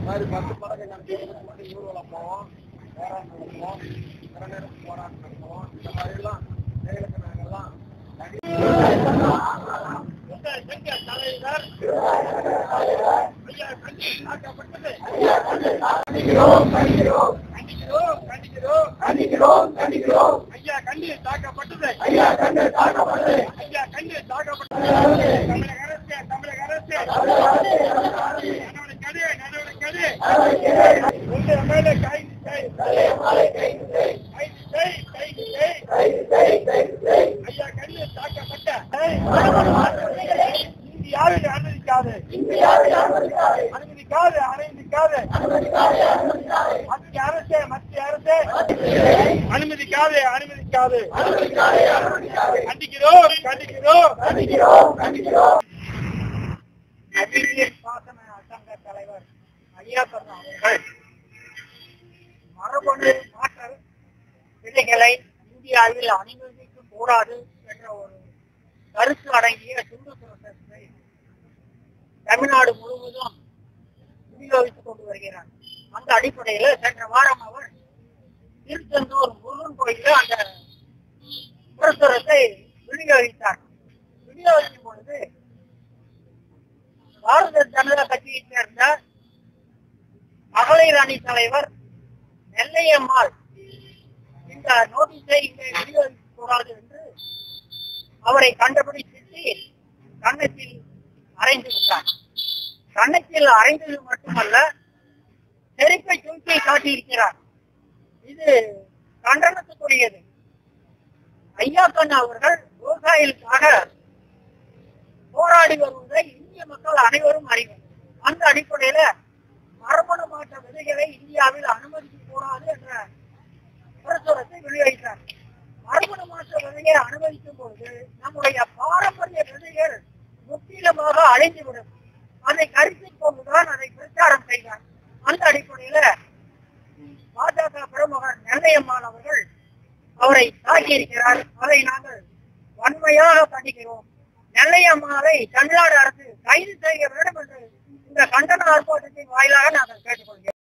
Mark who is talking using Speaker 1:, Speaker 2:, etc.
Speaker 1: மாதிரி பத்து படகு நடத்தி ஊர்வலம் போவோம் போராட்டம் நடத்துவோம் திறனெடுப்பு போராட்டம் நடத்துவோம் இந்த மாதிரி எல்லாம் செயலுக்கு நாங்கெல்லாம் தலைவர் ஐயா கண்டி தாக்கப்பட்டது கண்டிக்கிறோம் கண்டிக்கிறோம் கண்டிக்கிறோம் ஐயா கண்டி தாக்கப்பட்டது ஐயா கண்டு தாக்கப்பட்டது ஐயா கண்டு தாக்கப்பட்டது தமிழக அரசு தமிழக அரசு நடவடிக்கை எடு, நடவடிக்கை எடு. உங்கள் மேலே கைது செய். கைது செய், கைது செய். ஐயா கண்டு தாக்கப்பட்ட இந்தியாவில் அனுமதிக்காது அனுமதிக்காது அனுமதிக்காது மத்திய அரசே மத்திய அரசே அனுமதிக்காது அனுமதிக்காது கண்டிக்கிறோம் கண்டிக்கிறோம் நதிநீர் பாசன சங்க தலைவர் ஐயாப்பன் அவர்கள் மரபணு மாற்றல் விதைகளை இந்தியாவில் அனுமதிக்க கூடாது என்ற ஒரு கருத்து அடங்கிய துண்டு பிரசத்தை தமிழ்நாடு முழுவதும் விநியோகித்துக் கொண்டு வருகிறார் அந்த அடிப்படையில சென்ற வாரம் அவர் திருச்செந்தூர் முருகன் கோயில அந்த பிரசுரத்தை விநியோகித்தார் விநியோகிக்கும் பொழுது பாரத ஜனதா கட்சியைச் சேர்ந்த மகளிர் அணி தலைவர் நெல்லையம்மாள் இந்த நோட்டீஸை இங்கே விநியோகிக்க கூடாது என்று அவரை கண்டபடி திட்டி கன்னத்தில் அரைந்து விட்டார் கன்னத்தில் அரைந்தது மட்டுமல்ல செருப்பை தூக்கி காட்டியிருக்கிறார் இது கண்டனத்துக்குரியது ஐயாக்கண்ணா அவர்கள் விவசாயிகளுக்காக போராடி வருவதை இந்திய மக்கள் அனைவரும் அறிவர் அந்த அடிப்படையில மரபணு மாற்ற விதைகளை இந்தியாவில் அனுமதிக்க கூடாது என்ற பிரசுரத்தை வெளியிட்டார் மரபணு மாற்ற விதையை அனுமதிக்கும் போது நம்முடைய பாரம்பரிய விதைகள் முற்றிலுமாக அழிந்துவிடும் அதை கருத்தில் கொண்டுதான் அதை பிரச்சாரம் செய்தார் அந்த அடிப்படையில பாஜக பிரமுகர் நெல்லையம்மாள் அவர்கள் அவரை தாக்கியிருக்கிறார் அதை நாங்கள் வன்மையாக கண்டிக்கிறோம் நெல்லையம்மாளை தமிழ்நாடு அரசு கைது செய்ய வேண்டும் என்று இந்த கண்டன ஆர்ப்பாட்டத்தின் வாயிலாக நாங்கள் கேட்டுக்கொள்கிறோம்